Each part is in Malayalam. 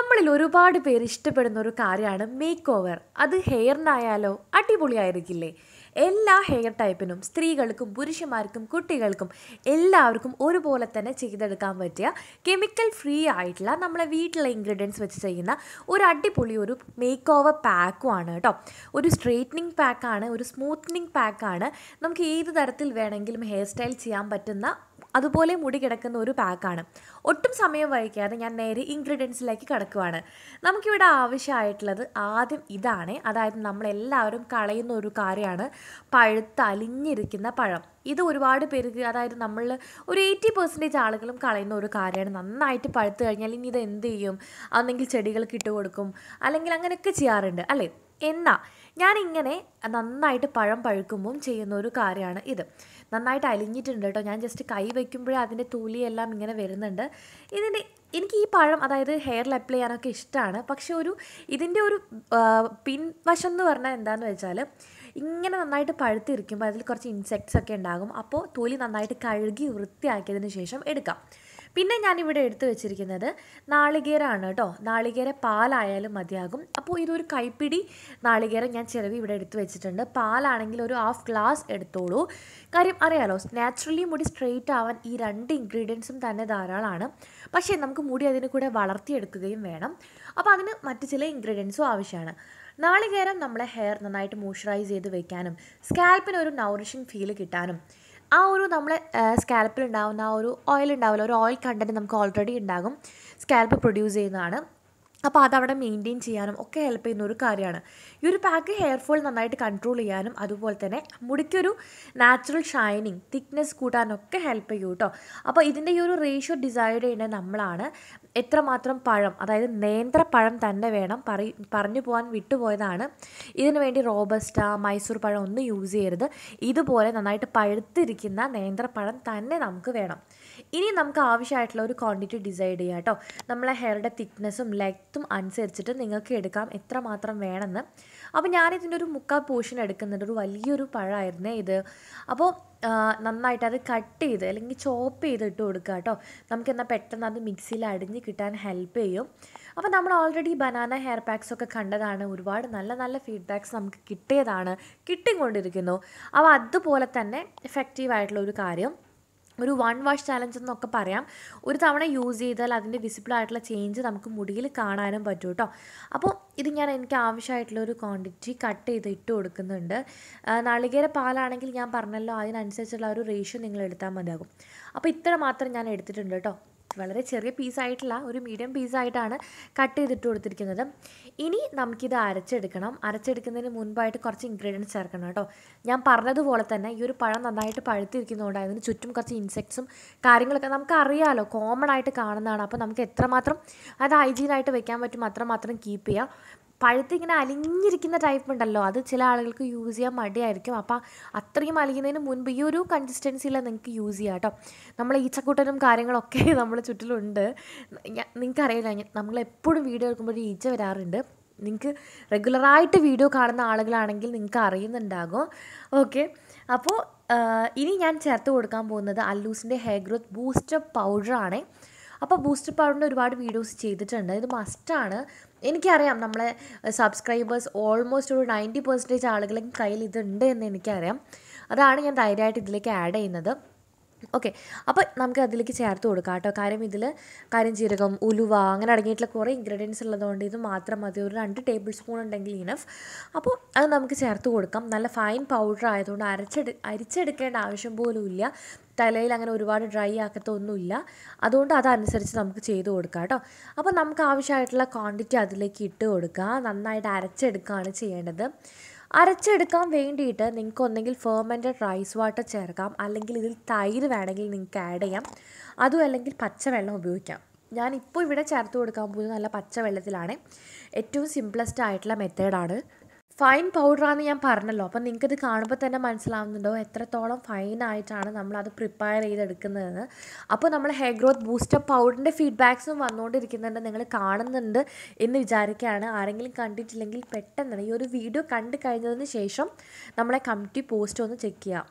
നമ്മളിൽ ഒരുപാട് പേര് ഇഷ്ടപ്പെടുന്ന ഒരു കാര്യമാണ് മേക്ക് ഓവർ അത് ഹെയറിനായാലോ അടിപൊളിയായിരിക്കില്ലേ എല്ലാ ഹെയർ ടൈപ്പിനും സ്ത്രീകൾക്കും പുരുഷന്മാർക്കും കുട്ടികൾക്കും എല്ലാവർക്കും ഒരുപോലെ തന്നെ ചെയ്തെടുക്കാൻ പറ്റിയ കെമിക്കൽ ഫ്രീ ആയിട്ടുള്ള നമ്മളെ വീട്ടിലെ ഇൻഗ്രീഡിയൻസ് വെച്ച് ചെയ്യുന്ന ഒരു അടിപൊളി ഒരു മേക്ക് ഓവർ പാക്കുമാണ് കേട്ടോ ഒരു സ്ട്രെയിറ്റനിങ് പാക്കാണ് ഒരു സ്മൂത്തനിങ് പാക്കാണ് നമുക്ക് ഏത് തരത്തിൽ വേണമെങ്കിലും ഹെയർ സ്റ്റൈൽ ചെയ്യാൻ പറ്റുന്ന അതുപോലെ മുടി കിടക്കുന്ന ഒരു പാക്കാണ് ഒട്ടും സമയം വൈകാതെ ഞാൻ നേരെ ഇൻഗ്രീഡിയൻസിലേക്ക് കിടക്കുവാണ് നമുക്കിവിടെ ആവശ്യമായിട്ടുള്ളത് ആദ്യം ഇതാണ് അതായത് നമ്മളെല്ലാവരും കളയുന്ന ഒരു കാര്യമാണ് പഴുത്ത് അലിഞ്ഞിരിക്കുന്ന പഴം ഇത് ഒരുപാട് പേർക്ക് അതായത് നമ്മൾ ഒരു എയ്റ്റി പെർസെൻറ്റേജ് ആളുകളും കളയുന്ന ഒരു കാര്യമാണ് നന്നായിട്ട് പഴുത്ത് കഴിഞ്ഞാൽ ഇനി ഇത് എന്ത് ചെയ്യും ഒന്നെങ്കിൽ ചെടികൾക്ക് ഇട്ട് കൊടുക്കും അല്ലെങ്കിൽ അങ്ങനെയൊക്കെ ചെയ്യാറുണ്ട് അല്ലേ എന്നാൽ ഞാനിങ്ങനെ നന്നായിട്ട് പഴം പഴുക്കുമ്പം ചെയ്യുന്ന ഒരു കാര്യമാണ് ഇത് നന്നായിട്ട് അലിഞ്ഞിട്ടുണ്ട് കേട്ടോ ഞാൻ ജസ്റ്റ് കൈ വയ്ക്കുമ്പോഴേ അതിൻ്റെ തൂലിയെല്ലാം ഇങ്ങനെ വരുന്നുണ്ട് ഇതിൻ്റെ എനിക്ക് ഈ പഴം അതായത് ഹെയറിൽ അപ്ലൈ ചെയ്യാനൊക്കെ ഇഷ്ടമാണ് പക്ഷെ ഒരു ഇതിൻ്റെ ഒരു ആ, പിൻവശം എന്ന് പറഞ്ഞാൽ എന്താണെന്ന് വെച്ചാൽ ഇങ്ങനെ നന്നായിട്ട് പഴുത്തിരിക്കുമ്പോൾ അതിൽ കുറച്ച് ഇൻസെക്ട്സ് ഒക്കെ ഉണ്ടാകും അപ്പോൾ തൊലി നന്നായിട്ട് കഴുകി വൃത്തിയാക്കിയതിന് ശേഷം എടുക്കാം പിന്നെ ഞാനിവിടെ എടുത്തു വെച്ചിരിക്കുന്നത് നാളികേരമാണ് കേട്ടോ നാളികേര പാലായാലും മതിയാകും അപ്പോൾ ഇതൊരു കൈപ്പിടി നാളികേരം ഞാൻ ചിലവ് ഇവിടെ എടുത്തു വെച്ചിട്ടുണ്ട് പാലാണെങ്കിൽ ഒരു ഹാഫ് ഗ്ലാസ് എടുത്തോളൂ കാര്യം അറിയാലോ നാച്ചുറലി മുടി സ്ട്രെയിറ്റ് ആവാൻ ഈ രണ്ട് ഇൻഗ്രീഡിയൻസും തന്നെ ധാരാളമാണ് പക്ഷേ നമുക്ക് മുടി അതിന് കൂടെ വളർത്തിയെടുക്കുകയും വേണം അപ്പോൾ അതിന് മറ്റ് ചില ഇൻഗ്രീഡിയൻസും ആവശ്യമാണ് നാളികേരം നമ്മളെ ഹെയർ നന്നായിട്ട് മോയ്സ്ചറൈസ് ചെയ്ത് വെക്കാനും സ്കാൽപ്പിന് ഒരു നൗറിഷിങ് ഫീൽ കിട്ടാനും ആ ഒരു നമ്മളെ സ്കാൽപ്പിൽ ഉണ്ടാകുന്ന ആ ഒരു ഓയിൽ ഉണ്ടാവില്ല ഒരു ഓയിൽ കണ്ടൻറ്റ് നമുക്ക് ഓൾറെഡി ഉണ്ടാകും സ്കാൽപ്പ് പ്രൊഡ്യൂസ് ചെയ്യുന്നതാണ് അപ്പോൾ അതവിടെ മെയിൻറ്റെയിൻ ചെയ്യാനും ഒക്കെ ഹെൽപ്പ് ചെയ്യുന്ന ഒരു കാര്യമാണ് ഈ ഒരു പാക്ക് ഹെയർ ഫോൾ നന്നായിട്ട് കൺട്രോൾ ചെയ്യാനും അതുപോലെ തന്നെ മുടിക്കൊരു നാച്ചുറൽ ഷൈനിങ് തിക്നെസ് കൂട്ടാനൊക്കെ ഹെൽപ്പ് ചെയ്യും കേട്ടോ അപ്പോൾ ഇതിൻ്റെ ഈ ഒരു റേഷ്യോ ഡിസൈഡ് ചെയ്യേണ്ടത് നമ്മളാണ് എത്രമാത്രം പഴം അതായത് നേന്ത്രപ്പഴം തന്നെ വേണം പറ പറഞ്ഞു പോകാൻ വിട്ടുപോയതാണ് ഇതിനു വേണ്ടി റോബസ്റ്റ മൈസൂർ പഴം ഒന്നും യൂസ് ചെയ്യരുത് ഇതുപോലെ നന്നായിട്ട് പഴുത്തിരിക്കുന്ന നേന്ത്രപ്പഴം തന്നെ നമുക്ക് വേണം ഇനി നമുക്ക് ആവശ്യമായിട്ടുള്ള ഒരു ക്വാണ്ടിറ്റി ഡിസൈഡ് ചെയ്യാം കേട്ടോ നമ്മളെ ഹെയറുടെ തിക്നെസ്സും ലെങ്ത്തും അനുസരിച്ചിട്ട് നിങ്ങൾക്ക് എടുക്കാം എത്രമാത്രം വേണമെന്ന് അപ്പോൾ ഞാനിതിൻ്റെ ഒരു മുക്കാൽ പോർഷൻ എടുക്കുന്നുണ്ട് ഒരു വലിയൊരു പഴമായിരുന്നേ ഇത് അപ്പോൾ ആ, നന്നായിട്ട് അത് കട്ട് ചെയ്ത് അല്ലെങ്കിൽ ചോപ്പ് ചെയ്ത് ഇട്ട് കൊടുക്കുക കേട്ടോ നമുക്ക് എന്നാൽ പെട്ടെന്ന് അത് മിക്സിയിൽ അടിഞ്ഞ് കിട്ടാൻ ഹെൽപ്പ് ചെയ്യും അപ്പോൾ നമ്മൾ ഓൾറെഡി ബനാന ഹെയർ പാക്സ് ഒക്കെ കണ്ടതാണ് ഒരുപാട് നല്ല നല്ല ഫീഡ്ബാക്സ് നമുക്ക് കിട്ടിയതാണ് കിട്ടിക്കൊണ്ടിരിക്കുന്നു അപ്പോൾ അതുപോലെ തന്നെ എഫക്റ്റീവ് ആയിട്ടുള്ള ഒരു കാര്യം ഒരു വൺ വാഷ് ചാലഞ്ച് എന്നൊക്കെ പറയാം ഒരു തവണ യൂസ് ചെയ്താൽ അതിൻ്റെ വിസിബിൾ ആയിട്ടുള്ള ചേഞ്ച് നമുക്ക് മുടിയിൽ കാണാനും പറ്റും കേട്ടോ അപ്പോൾ ഇത് ഞാൻ എനിക്ക് ആവശ്യമായിട്ടുള്ള ഒരു ക്വാണ്ടിറ്റി കട്ട് ചെയ്ത് ഇട്ട് കൊടുക്കുന്നുണ്ട് ആ, നാളികേര പാലാണെങ്കിൽ ഞാൻ പറഞ്ഞല്ലോ അതിനനുസരിച്ചുള്ള ഒരു റേഷ്യോ നിങ്ങൾ എടുത്താൽ മതിയാകും അപ്പോൾ ഇത്ര മാത്രം ഞാൻ എടുത്തിട്ടുണ്ട് കേട്ടോ വളരെ ചെറിയ പീസായിട്ടില്ല ഒരു മീഡിയം പീസായിട്ടാണ് കട്ട് ചെയ്തിട്ട് കൊടുത്തിരിക്കുന്നത് ഇനി നമുക്കിത് അരച്ചെടുക്കണം അരച്ചെടുക്കുന്നതിന് മുൻപായിട്ട് കുറച്ച് ഇൻഗ്രീഡിയൻസ് ചേർക്കണം കേട്ടോ ഞാൻ പറഞ്ഞതുപോലെ തന്നെ ഈ ഒരു പഴം നന്നായിട്ട് പഴുത്തിരിക്കുന്നതുകൊണ്ട് അതിന് ചുറ്റും കുറച്ച് ഇൻസെക്ട്സും കാര്യങ്ങളൊക്കെ നമുക്ക് അറിയാമല്ലോ കോമൺ ആയിട്ട് കാണുന്നതാണ് അപ്പോൾ നമുക്ക് എത്രമാത്രം അത് ഹൈജീനായിട്ട് വെക്കാൻ പറ്റും അത്രമാത്രം കീപ്പ് ചെയ്യുക പഴുത്തിങ്ങനെ അലിഞ്ഞിരിക്കുന്ന ടൈപ്പ് ഉണ്ടല്ലോ അത് ചില ആളുകൾക്ക് യൂസ് ചെയ്യാൻ മടിയായിരിക്കും അപ്പോൾ അത്രയും അലിയുന്നതിന് മുൻപ് ഈ ഒരു കൺസിസ്റ്റൻസിയിൽ നിങ്ങൾക്ക് യൂസ് ചെയ്യാം കേട്ടോ നമ്മൾ ഈച്ചക്കൂട്ടനും കാര്യങ്ങളൊക്കെ നമ്മൾ ചുറ്റിലുണ്ട് ഞാ- നിങ്ങൾക്കറിയില്ല ഞ- നമ്മൾ എപ്പോഴും വീഡിയോ എടുക്കുമ്പോൾ ഒരു ഈച്ച വരാറുണ്ട് നിങ്ങൾക്ക് റെഗുലറായിട്ട് വീഡിയോ കാണുന്ന ആളുകളാണെങ്കിൽ നിങ്ങൾക്ക് അറിയുന്നുണ്ടാകും ഓക്കെ അപ്പോൾ ഇനി ഞാൻ ചേർത്ത് കൊടുക്കാൻ പോകുന്നത് അല്ലൂസിൻ്റെ ഹെയർ ഗ്രോത്ത് ബൂസ്റ്റർ പൗഡറാണേ അപ്പോൾ ബൂസ്റ്റർ പൗഡറിൻ്റെ ഒരുപാട് വീഡിയോസ് ചെയ്തിട്ടുണ്ട് ഇത് മസ്റ്റാണ് എനിക്കറിയാം നമ്മളെ സബ്സ്ക്രൈബേഴ്സ് ഓൾമോസ്റ്റ് ഒരു നയൻറ്റി പെർസെൻറ്റേജ് ആളുകളും കയ്യിൽ ഇതുണ്ട് എന്ന് എനിക്കറിയാം അതാണ് ഞാൻ ധൈര്യമായിട്ട് ഇതിലേക്ക് ആഡ് ചെയ്യുന്നത് ഓക്കെ അപ്പോൾ നമുക്ക് അതിലേക്ക് ചേർത്ത് കൊടുക്കാം കേട്ടോ കാര്യം ഇതിൽ കാര്യം ജീരകം ഉലുവ അങ്ങനെ അടങ്ങിയിട്ടുള്ള കുറേ ഇൻഗ്രീഡിയൻസ് ഉള്ളതുകൊണ്ട് ഇത് മാത്രം മതി ഒരു രണ്ട് ടേബിൾ സ്പൂൺ ഉണ്ടെങ്കിൽ ഇനഫ് അപ്പോൾ അത് നമുക്ക് ചേർത്ത് കൊടുക്കാം നല്ല ഫൈൻ പൗഡർ ആയതുകൊണ്ട് അരച്ചെടു അരിച്ചെടുക്കേണ്ട ആവശ്യം പോലും ഇല്ല തലയിൽ അങ്ങനെ ഒരുപാട് ഡ്രൈ ആക്കത്തൊന്നുമില്ല അതുകൊണ്ട് അതനുസരിച്ച് നമുക്ക് ചെയ്ത് കൊടുക്കാം കേട്ടോ അപ്പോൾ നമുക്ക് ആവശ്യമായിട്ടുള്ള ക്വാണ്ടിറ്റി അതിലേക്ക് ഇട്ട് കൊടുക്കുക നന്നായിട്ട് അരച്ചെടുക്കുകയാണ് ചെയ്യേണ്ടത് അരച്ചെടുക്കാൻ വേണ്ടിയിട്ട് നിങ്ങൾക്ക് ഒന്നെങ്കിൽ ഫെർമെൻറ്റഡ് റൈസ് വാട്ടർ ചേർക്കാം അല്ലെങ്കിൽ ഇതിൽ തൈര് വേണമെങ്കിൽ നിങ്ങൾക്ക് ആഡ് ചെയ്യാം അതും അല്ലെങ്കിൽ പച്ചവെള്ളം ഉപയോഗിക്കാം ഞാനിപ്പോൾ ഇവിടെ ചേർത്ത് കൊടുക്കാൻ പോകുന്നത് നല്ല പച്ചവെള്ളത്തിലാണ് ഏറ്റവും സിംപ്ലസ്റ്റ് ആയിട്ടുള്ള മെത്തേഡാണ് ഫൈൻ പൗഡറാന്ന് ഞാൻ പറഞ്ഞല്ലോ അപ്പം നിങ്ങൾക്കിത് കാണുമ്പോൾ തന്നെ മനസ്സിലാവുന്നുണ്ടോ എത്രത്തോളം ഫൈൻ ആയിട്ടാണ് നമ്മളത് പ്രിപ്പയർ ചെയ്തെടുക്കുന്നതെന്ന് അപ്പോൾ നമ്മൾ ഹെയർ ഗ്രോത്ത് ബൂസ്റ്റർ പൗഡറിൻ്റെ ഫീഡ്ബാക്സും വന്നുകൊണ്ടിരിക്കുന്നുണ്ട് നിങ്ങൾ കാണുന്നുണ്ട് എന്ന് വിചാരിക്കുകയാണ് ആരെങ്കിലും കണ്ടിട്ടില്ലെങ്കിൽ പെട്ടെന്ന് ഈ ഒരു വീഡിയോ കണ്ടു കഴിഞ്ഞതിന് ശേഷം നമ്മളെ കമ്മിറ്റി പോസ്റ്റ് ഒന്ന് ചെക്ക് ചെയ്യുക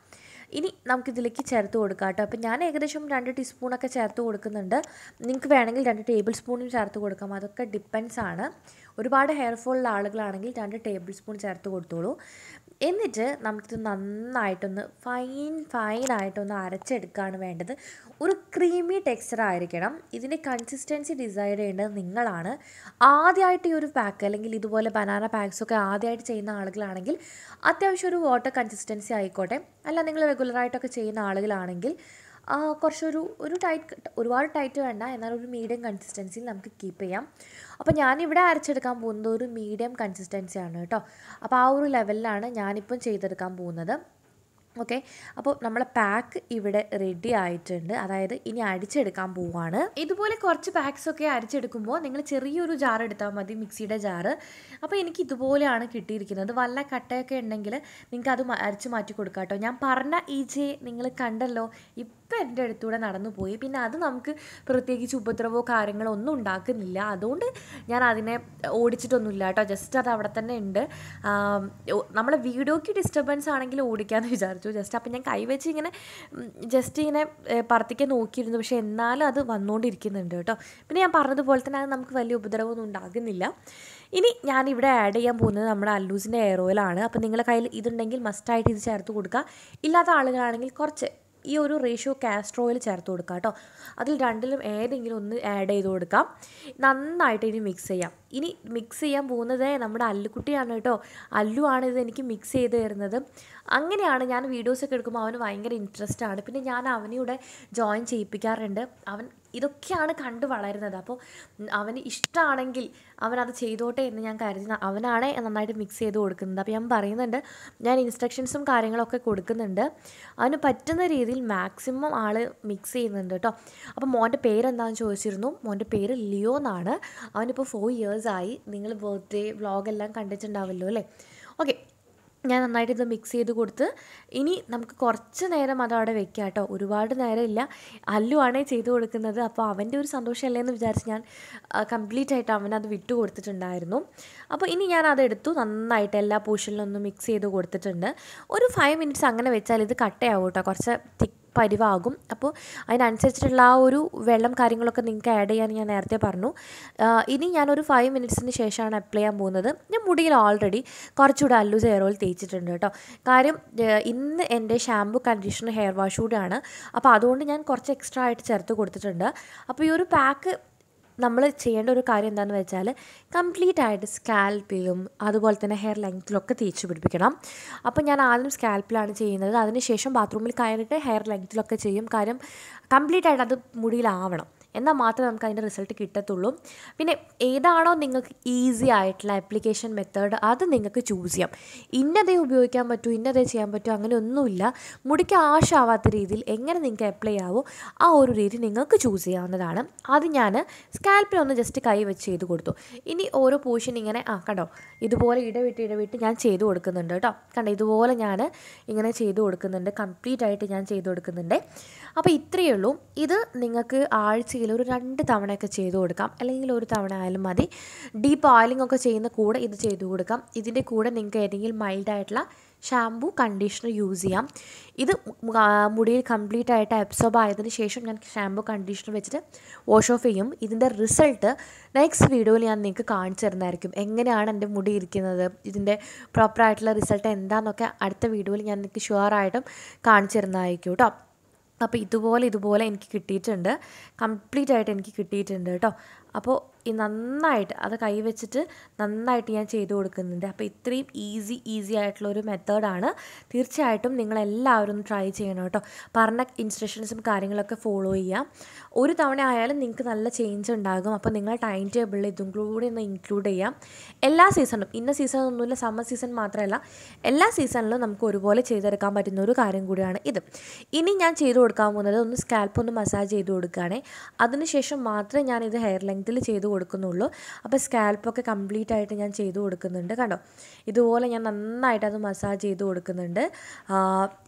ഇനി നമുക്കിതിലേക്ക് ചേർത്ത് കൊടുക്കാം കേട്ടോ അപ്പോൾ ഞാൻ ഏകദേശം രണ്ട് ടീസ്പൂണൊക്കെ ചേർത്ത് കൊടുക്കുന്നുണ്ട് നിങ്ങൾക്ക് വേണമെങ്കിൽ രണ്ട് ടേബിൾ സ്പൂണും ചേർത്ത് കൊടുക്കാം അതൊക്കെ ഡിപ്പെൻസ് ആണ് ഒരുപാട് ഹെയർ ഫോളുള്ള ആളുകളാണെങ്കിൽ രണ്ട് ടേബിൾ സ്പൂൺ ചേർത്ത് കൊടുത്തോളൂ എന്നിട്ട് നമുക്കിത് നന്നായിട്ടൊന്ന് ഫൈൻ ഫൈനായിട്ടൊന്ന് അരച്ചെടുക്കുകയാണ് വേണ്ടത് ഒരു ക്രീമി ടെക്സ്ചർ ആയിരിക്കണം ഇതിൻ്റെ കൺസിസ്റ്റൻസി ഡിസൈഡ് ചെയ്യേണ്ടത് നിങ്ങളാണ് ആദ്യമായിട്ട് ഈ ഒരു പാക്ക് അല്ലെങ്കിൽ ഇതുപോലെ ബനാന പാക്സൊക്കെ ആദ്യമായിട്ട് ചെയ്യുന്ന ആളുകളാണെങ്കിൽ അത്യാവശ്യം ഒരു വാട്ടർ കൺസിസ്റ്റൻസി ആയിക്കോട്ടെ അല്ല നിങ്ങൾ റെഗുലറായിട്ടൊക്കെ ചെയ്യുന്ന ആളുകളാണെങ്കിൽ ആ, കുറച്ചൊരു ഒരു ടൈറ്റ് ഒരുപാട് ടൈറ്റ് വേണ്ട എന്നാൽ ഒരു മീഡിയം കൺസിസ്റ്റൻസിയിൽ നമുക്ക് കീപ്പ് ചെയ്യാം അപ്പോൾ ഞാനിവിടെ അരച്ചെടുക്കാൻ പോകുന്നത് ഒരു മീഡിയം കൺസിസ്റ്റൻസിയാണ് കേട്ടോ അപ്പോൾ ആ ഒരു ലെവലിലാണ് ഞാനിപ്പം ചെയ്തെടുക്കാൻ പോകുന്നത് ഓക്കെ അപ്പോൾ നമ്മളെ പാക്ക് ഇവിടെ റെഡി ആയിട്ടുണ്ട് അതായത് ഇനി അടിച്ചെടുക്കാൻ പോവാണ് ഇതുപോലെ കുറച്ച് പാക്സ് ഒക്കെ അരിച്ചെടുക്കുമ്പോൾ നിങ്ങൾ ചെറിയൊരു ജാർ എടുത്താൽ മതി മിക്സിയുടെ ജാറ് അപ്പോൾ എനിക്ക് ഇതുപോലെയാണ് കിട്ടിയിരിക്കുന്നത് വല്ല കട്ടയൊക്കെ ഉണ്ടെങ്കിൽ നിങ്ങൾക്ക് അത് മ- അരിച്ച് മാറ്റി കൊടുക്കാം കേട്ടോ ഞാൻ പറഞ്ഞ ഈ ജെ നിങ്ങൾ കണ്ടല്ലോ ഇപ്പം എൻ്റെ അടുത്തൂടെ നടന്നു പോയി പിന്നെ അത് നമുക്ക് പ്രത്യേകിച്ച് ഉപദ്രവമോ കാര്യങ്ങളോ ഒന്നും ഉണ്ടാക്കുന്നില്ല അതുകൊണ്ട് ഞാൻ അതിനെ ഓടിച്ചിട്ടൊന്നുമില്ല കേട്ടോ ജസ്റ്റ് അത് അവിടെ തന്നെ ഉണ്ട് ആം, ഓ- നമ്മളെ വീഡിയോയ്ക്ക് ഡിസ്റ്റർബൻസ് ആണെങ്കിൽ ഓടിക്കാമെന്ന് വിചാരിച്ചു ജസ്റ്റ് അപ്പം ഞാൻ കൈവച്ച് ഇങ്ങനെ ജസ്റ്റ് ഇങ്ങനെ ഏ, പറത്തിക്കാൻ നോക്കിയിരുന്നു പക്ഷേ എന്നാലും അത് വന്നുകൊണ്ടിരിക്കുന്നുണ്ട് കേട്ടോ പിന്നെ ഞാൻ പറഞ്ഞതുപോലെ തന്നെ അത് നമുക്ക് വലിയ ഉപദ്രവമൊന്നും ഉണ്ടാകുന്നില്ല ഇനി ഞാനിവിടെ ആഡ് ചെയ്യാൻ പോകുന്നത് നമ്മുടെ അല്ലൂസിൻ്റെ എയർ ഓയിലാണ് അപ്പോൾ നിങ്ങളുടെ കയ്യിൽ ഇതുണ്ടെങ്കിൽ മസ്റ്റായിട്ട് ഇത് ചേർത്ത് കൊടുക്കുക ഇല്ലാത്ത ആളുകളാണെങ്കിൽ കുറച്ച് ഈ ഒരു റേഷ്യോ കാസ്റ്റർ ഓയിൽ ചേർത്ത് കൊടുക്കുക കേട്ടോ അതിൽ രണ്ടിലും ഏതെങ്കിലും ഒന്ന് ആഡ് ചെയ്ത് കൊടുക്കാം നന്നായിട്ട് ഇനി മിക്സ് ചെയ്യാം ഇനി മിക്സ് ചെയ്യാൻ പോകുന്നത് നമ്മുടെ അല്ലുക്കുട്ടിയാണ് കേട്ടോ അല്ലു ആണ് ഇത് എനിക്ക് മിക്സ് ചെയ്ത് തരുന്നത് അങ്ങനെയാണ് ഞാൻ വീഡിയോസൊക്കെ എടുക്കുമ്പോൾ അവന് ഭയങ്കര ഇൻട്രസ്റ്റ് ആണ് പിന്നെ ഞാൻ അവനിവിടെ ജോയിൻ ചെയ്യിപ്പിക്കാറുണ്ട് അവൻ ഇതൊക്കെയാണ് കണ്ട് വളരുന്നത് അപ്പോൾ ഉം, അവന് ഇഷ്ടമാണെങ്കിൽ അവനത് ചെയ്തോട്ടെ എന്ന് ഞാൻ കരുതി ന- അവനാണ് നന്നായിട്ട് മിക്സ് ചെയ്ത് കൊടുക്കുന്നത് അപ്പോൾ ഞാൻ പറയുന്നുണ്ട് ഞാൻ ഇൻസ്ട്രക്ഷൻസും കാര്യങ്ങളൊക്കെ കൊടുക്കുന്നുണ്ട് അവന് പറ്റുന്ന രീതിയിൽ മാക്സിമം ആൾ മിക്സ് ചെയ്യുന്നുണ്ട് കേട്ടോ അപ്പോൾ മോൻ്റെ പേരെന്താണെന്ന് ചോദിച്ചിരുന്നു മോൻ്റെ പേര് ലിയോ എന്നാണ് അവനിപ്പോൾ ഫോർ ഇയേഴ്സ് ആയി നിങ്ങൾ ബർത്ത്ഡേ വ്ളോഗെല്ലാം കണ്ടിട്ടുണ്ടാവല്ലോ അല്ലേ ഓക്കെ ഞാൻ നന്നായിട്ട് ഇത് മിക്സ് ചെയ്ത് കൊടുത്ത് ഇനി നമുക്ക് കുറച്ച് നേരം അത് അവിടെ വെക്കാം കേട്ടോ ഒരുപാട് നേരം ഇല്ല അല്ലു ആണേ ചെയ്ത് കൊടുക്കുന്നത് അപ്പോൾ അവൻ്റെ ഒരു സന്തോഷമല്ലേ എന്ന് വിചാരിച്ച് ഞാൻ കംപ്ലീറ്റ് ആയിട്ട് അവനത് വിട്ടു കൊടുത്തിട്ടുണ്ടായിരുന്നു അപ്പോൾ ഇനി ഞാൻ അത് എടുത്തു നന്നായിട്ട് എല്ലാ പോർഷനിലും ഒന്ന് മിക്സ് ചെയ്ത് കൊടുത്തിട്ടുണ്ട് ഒരു ഫൈവ് മിനിറ്റ്സ് അങ്ങനെ വെച്ചാൽ ഇത് കട്ടയാവും കേട്ടോ കുറച്ച് തിക്ക് പരിവാകും അപ്പോൾ അതിനനുസരിച്ചിട്ടുള്ള ആ ഒരു വെള്ളം കാര്യങ്ങളൊക്കെ നിങ്ങൾക്ക് ആഡ് ചെയ്യാൻ ഞാൻ നേരത്തെ പറഞ്ഞു ആ, ഇനി ഞാനൊരു ഫൈവ് മിനിറ്റ്സിന് ശേഷമാണ് അപ്ലൈ ചെയ്യാൻ പോകുന്നത് ഞാൻ മുടിയിൽ ഓൾറെഡി കുറച്ചുകൂടെ അല്ലൂസ് ഹെയർ ഓയിൽ തേച്ചിട്ടുണ്ട് കേട്ടോ കാര്യം ഏ, ഇന്ന് എൻ്റെ ഷാമ്പു കണ്ടീഷണർ ഹെയർ വാഷ് കൂടെയാണ് അപ്പോൾ അതുകൊണ്ട് ഞാൻ കുറച്ച് എക്സ്ട്രാ ആയിട്ട് ചേർത്ത് കൊടുത്തിട്ടുണ്ട് അപ്പോൾ ഈ ഒരു പാക്ക് നമ്മൾ ചെയ്യേണ്ട ഒരു കാര്യം എന്താണെന്ന് വെച്ചാൽ കംപ്ലീറ്റ് ആയിട്ട് സ്കാൽപ്പിലും അതുപോലെ തന്നെ ഹെയർ ലെങ്ത്തിലൊക്കെ തേച്ച് പിടിപ്പിക്കണം അപ്പോൾ ഞാൻ ആദ്യം സ്കാൽപ്പിലാണ് ചെയ്യുന്നത് അതിനുശേഷം ബാത്റൂമിൽ കയറിയിട്ട് ഹെയർ ലെങ്ത്തിലൊക്കെ ചെയ്യും കാര്യം കംപ്ലീറ്റ് ആയിട്ട് അത് മുടിയിലാവണം എന്നാൽ മാത്രമേ നമുക്ക് അതിൻ്റെ റിസൾട്ട് കിട്ടത്തുള്ളൂ പിന്നെ ഏതാണോ നിങ്ങൾക്ക് ഈസി ആയിട്ടുള്ള ആപ്ലിക്കേഷൻ മെത്തേഡ് അത് നിങ്ങൾക്ക് ചൂസ് ചെയ്യാം ഇന്നതേ ഉപയോഗിക്കാൻ പറ്റൂ ഇന്നതേ ചെയ്യാൻ പറ്റൂ അങ്ങനെ ഒന്നുമില്ല മുടിക്ക് ആവശ്യമാവാത്ത രീതിയിൽ എങ്ങനെ നിങ്ങൾക്ക് അപ്ലൈ ആവോ ആ ഒരു രീതി നിങ്ങൾക്ക് ചൂസ് ചെയ്യാവുന്നതാണ് അത് ഞാൻ സ്കാൽപ്പിലൊന്ന് ജസ്റ്റ് കൈ വെച്ച് ചെയ്ത് കൊടുത്തു ഇനി ഓരോ പോർഷൻ ഇങ്ങനെ ആ കണ്ടോ ഇതുപോലെ ഇടവിട്ട് ഇടവിട്ട് ഞാൻ ചെയ്ത് കൊടുക്കുന്നുണ്ട് കേട്ടോ കണ്ടോ ഇതുപോലെ ഞാൻ ഇങ്ങനെ ചെയ്ത് കൊടുക്കുന്നുണ്ട് കംപ്ലീറ്റ് ആയിട്ട് ഞാൻ ചെയ്ത് കൊടുക്കുന്നുണ്ട് അപ്പോൾ ഇത്രയേ ഉള്ളൂ ഇത് നിങ്ങൾക്ക് ആഴ്ചയിൽ ഒരു രണ്ട് തവണയൊക്കെ ചെയ്ത് കൊടുക്കാം അല്ലെങ്കിൽ ഒരു തവണ ആയാലും മതി ഡീപ്പ് ഓയിലിംഗ് ഒക്കെ ചെയ്യുന്ന കൂടെ ഇത് ചെയ്ത് കൊടുക്കാം ഇതിൻ്റെ കൂടെ നിങ്ങൾക്ക് ഏതെങ്കിലും മൈൽഡ് ആയിട്ടുള്ള ഷാമ്പു കണ്ടീഷണർ യൂസ് ചെയ്യാം ഇത് മു- ആ, മുടിയിൽ കംപ്ലീറ്റ് ആയിട്ട് അബ്സോർബ് ആയതിനു ശേഷം ഞാൻ ഷാമ്പു കണ്ടീഷണർ വെച്ചിട്ട് വാഷ് ഓഫ് ചെയ്യും ഇതിൻ്റെ റിസൾട്ട് നെക്സ്റ്റ് വീഡിയോയിൽ ഞാൻ നിങ്ങൾക്ക് കാണിച്ചു തരുന്നതായിരിക്കും എങ്ങനെയാണ് എൻ്റെ മുടി ഇരിക്കുന്നത് ഇതിൻ്റെ പ്രോപ്പറായിട്ടുള്ള റിസൾട്ട് എന്താണെന്നൊക്കെ അടുത്ത വീഡിയോയിൽ ഞാൻ നിങ്ങൾക്ക് ഷുവറായിട്ടും കാണിച്ചു തരുന്നതായിരിക്കും കേട്ടോ അപ്പോൾ ഇതുപോലെ ഇതുപോലെ എനിക്ക് കിട്ടിയിട്ടുണ്ട് കംപ്ലീറ്റ് ആയിട്ട് എനിക്ക് കിട്ടിയിട്ടുണ്ട് കേട്ടോ അപ്പോൾ ഈ നന്നായിട്ട് അത് കൈവച്ചിട്ട് നന്നായിട്ട് ഞാൻ ചെയ്ത് കൊടുക്കുന്നുണ്ട് അപ്പോൾ ഇത്രയും ഈസി ഈസി ആയിട്ടുള്ള ഒരു മെത്തേഡാണ് തീർച്ചയായിട്ടും നിങ്ങളെല്ലാവരും ഒന്ന് ട്രൈ ചെയ്യണം കേട്ടോ പറഞ്ഞ ഇൻസ്ട്രക്ഷൻസും കാര്യങ്ങളൊക്കെ ഫോളോ ചെയ്യാം ഒരു തവണ ആയാലും നിങ്ങൾക്ക് നല്ല ചേഞ്ച് ഉണ്ടാകും അപ്പോൾ നിങ്ങൾ ടൈം ടേബിളിൽ ഇതും കൂടി ഒന്ന് ഇൻക്ലൂഡ് ചെയ്യാം എല്ലാ സീസണും ഇന്ന സീസൺ ഒന്നുമില്ല സമ്മർ സീസൺ മാത്രമല്ല എല്ലാ സീസണിലും നമുക്ക് ഒരുപോലെ ചെയ്തെടുക്കാൻ പറ്റുന്ന ഒരു കാര്യം കൂടിയാണ് ഇത് ഇനി ഞാൻ ചെയ്ത് കൊടുക്കാൻ പോകുന്നത് ഒന്ന് സ്കാൽപ്പ് ഒന്ന് മസാജ് ചെയ്ത് കൊടുക്കുകയാണേ അതിനുശേഷം മാത്രമേ ഞാൻ ഇത് ഹെയർ ലെങ്ത്തിൽ ചെയ്ത് കൊടുക്കുന്നുള്ളൂ അപ്പോൾ സ്കാൽപ്പൊക്കെ കംപ്ലീറ്റ് ആയിട്ട് ഞാൻ ചെയ്ത് കൊടുക്കുന്നുണ്ട് കണ്ടോ ഇതുപോലെ ഞാൻ നന്നായിട്ട് അത് മസാജ് ചെയ്ത് കൊടുക്കുന്നുണ്ട് ആ, ഇനി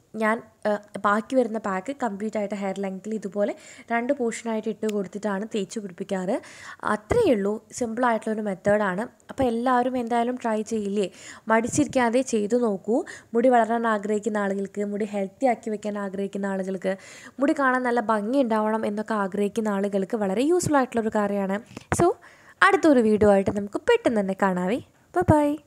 ഞാൻ ആ, ബാക്കി വരുന്ന പാക്ക് കംപ്ലീറ്റ് ആയിട്ട് ഹെയർ ലെങ്ത്തിൽ ഇതുപോലെ രണ്ട് പോർഷനായിട്ട് ഇട്ട് കൊടുത്തിട്ടാണ് തേച്ച് പിടിപ്പിക്കാറ് അത്രയേ ഉള്ളൂ സിമ്പിളായിട്ടുള്ളൊരു മെത്തേഡാണ് അപ്പോൾ എല്ലാവരും എന്തായാലും ട്രൈ ചെയ്യില്ലേ മടിച്ചിരിക്കാതെ ചെയ്തു നോക്കൂ മുടി വളരാൻ ആഗ്രഹിക്കുന്ന ആളുകൾക്ക് മുടി ഹെൽത്തി ആക്കി വെക്കാൻ ആഗ്രഹിക്കുന്ന ആളുകൾക്ക് മുടി കാണാൻ നല്ല ഭംഗി ഉണ്ടാവണം എന്നൊക്കെ ആഗ്രഹിക്കുന്ന ആളുകൾക്ക് വളരെ യൂസ്ഫുൾ ആയിട്ടുള്ളൊരു കാര്യമാണ് സോ അടുത്തൊരു വീഡിയോ ആയിട്ട് നമുക്ക് പെട്ടെന്ന് തന്നെ കാണാവേ ബൈ